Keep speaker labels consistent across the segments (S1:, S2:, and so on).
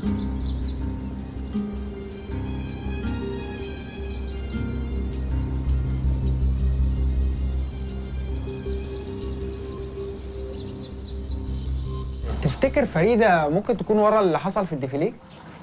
S1: تفتكر فريده ممكن تكون ورا اللي حصل في الديفيليه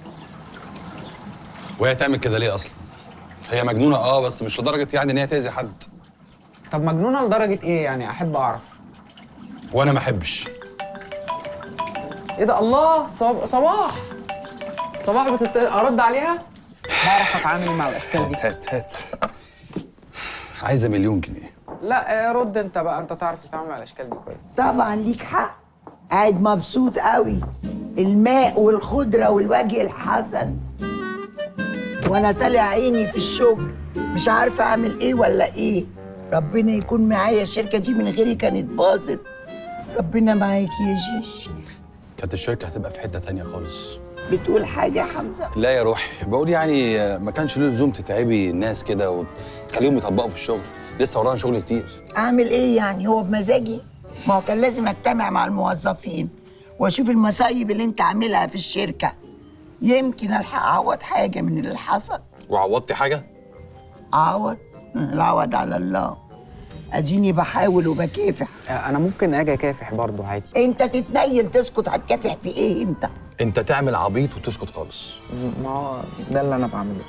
S2: وهي تعمل كده ليه اصلا هي مجنونه اه بس مش لدرجه يعني ان هي تاذي حد
S1: طب مجنونه لدرجه ايه يعني احب اعرف
S2: وانا ما احبش
S1: ايه ده الله صب... صباح صباح بتت... ارد عليها بعرف اتعامل مع الاشكال دي
S2: هات هات عايزه مليون جنيه
S1: لا آه، رد انت بقى انت تعرف تتعامل مع الاشكال دي كويس
S3: طبعا ليك حق قاعد مبسوط قوي الماء والخضرة والوجه الحسن وانا طالع عيني في الشغل مش عارفة اعمل ايه ولا ايه ربنا يكون معايا الشركة دي من غيري كانت باظت ربنا معاك يا جيش
S2: كانت الشركه هتبقى في حته تانية خالص
S3: بتقول حاجة يا حمزة
S2: لا يا روحي بقول يعني آه، ما كانش له لزوم تتعبي الناس كده وتخليهم يطبقوا في الشغل لسه ورانا شغل كتير
S3: اعمل ايه يعني هو بمزاجي ما هو كان لازم اجتمع مع الموظفين واشوف المصايب اللي انت عاملها في الشركة يمكن الحق اعوض حاجة من اللي حصل
S2: وعوضتي حاجه
S3: عوض العوض على الله اديني بحاول وبكافح
S1: آه، انا ممكن اجي اكافح برضه عادي
S3: انت تتنيل تسكت هتكافح في ايه انت
S2: انت تعمل عبيط وتسكت خالص
S1: ما هو ده اللي انا بعمله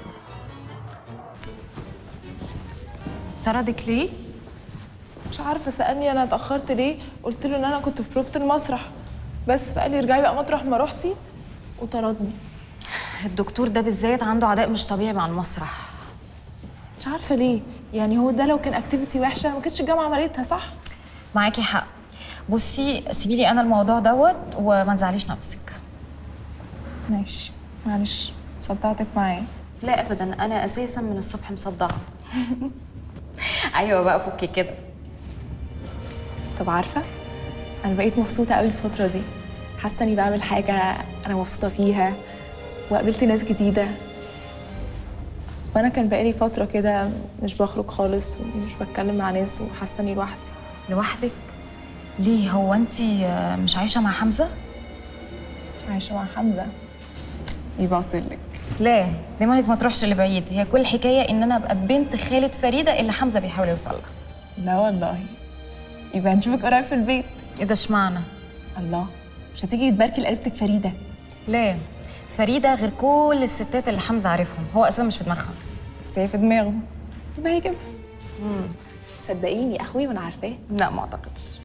S4: طردك ليه؟
S5: مش عارفه سالني انا اتاخرت ليه قلت له ان انا كنت في بروفه المسرح بس فقال لي ارجعي بقى مطرح ما رحتي وطردني
S4: الدكتور ده بالذات عنده عداء مش طبيعي مع المسرح
S5: مش عارفه ليه يعني هو ده لو كان اكتيفيتي وحشه ما كانتش الجامعه عملتها صح
S4: معاكي حق بصي سيبي لي انا الموضوع دوت وما تزعليش نفسك
S5: ماشي معلش صدعتك معايا
S4: لا ابدا انا اساسا من الصبح مصدعه ايوه بقى فكي كده
S5: طب عارفه انا بقيت مبسوطه قوي الفتره دي حاسه اني بعمل حاجه انا مبسوطه فيها وقابلت ناس جديده وانا كان بقالي فتره كده مش بخرج خالص ومش بتكلم مع ناس وحاسه اني لوحدي
S4: لوحدك ليه هو انت مش عايشه مع حمزه
S5: عايشه مع حمزه يبقى لك
S4: لا دماغك ما تروحش لبعيد هي كل الحكايه ان انا ابقى بنت خالة فريده اللي حمزه بيحاول يوصل لها
S5: لا والله يبقى نشوفك قريب في البيت
S4: ايه ده اشمعنى
S5: الله مش هتيجي تباركي لقريبتك فريده
S4: لا فريده غير كل الستات اللي حمزه عارفهم هو اساسا مش في دماغها
S5: بس هي في دماغه يبقى هيجيبها صدقيني اخوي وانا عارفاه
S4: لا ما اعتقدش